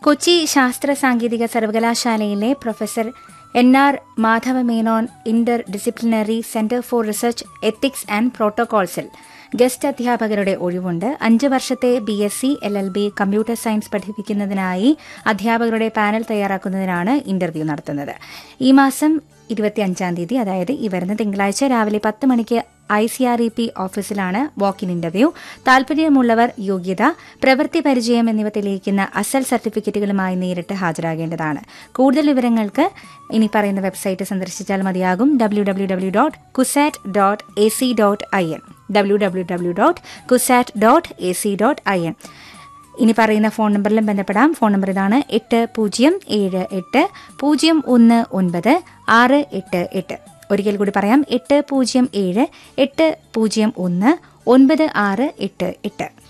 കൊച്ചി ശാസ്ത്ര സാങ്കേതിക സർവകലാശാലയിലെ professor N R Madhava Menon interdisciplinary centre for research ethics and പ്രോട്ടോകോൾസിൽ ഗസ്റ്റ് അധ്യാപകരുടെ ഒഴിവുണ്ട് അഞ്ച് വർഷത്തെ B S C L L B computer science പഠിപ്പിക്കുന്നതിനായി അധ്യാപകരുടെ പാനൽ തയ്യാറാക്കുന്നതിനാണ് ഇന്റർവ്യൂ നടത്തുന്നത് ഈ മാസം ഇരുപത്തിയഞ്ചാം തീയതി അതായത് ഈ വരുന്ന തിങ്കളാഴ്ച രാവിലെ പത്ത് മണിക്ക് I C R E P ഓഫീസിലാണ് വാക്ക് ഇൻ ഇന്റർവ്യൂ താൽപര്യമുള്ളവർ യോഗ്യത പ്രവൃത്തി പരിചയം എന്നിവ തെളിയിക്കുന്ന അസൽ സർട്ടിഫിക്കറ്റുകളുമായി നേരിട്ട് ഹാജരാകേണ്ടതാണ് കൂടുതൽ വിവരങ്ങൾക്ക് ഇനി പറയുന്ന വെബ്സൈറ്റ് സന്ദർശിച്ചാൽ മതിയാകും W W W dot CUSAT dot A C dot I N W W W dot CUSAT dot A C dot I N ഇനി പറയുന്ന ഫോൺ നമ്പറിലും ബന്ധപ്പെടാം ഫോൺ നമ്പർ ഇതാണ് എട്ട് പൂജ്യം ഏഴ് എട്ട് പൂജ്യം ഒന്ന് ഒൻപത് ആറ് എട്ട് എട്ട് ഒരിക്കൽ കൂടി പറയാം എട്ട് പൂജ്യം ഏഴ് എട്ട് പൂജ്യം ഒന്ന് ഒൻപത് ആറ് എട്ട് എട്ട്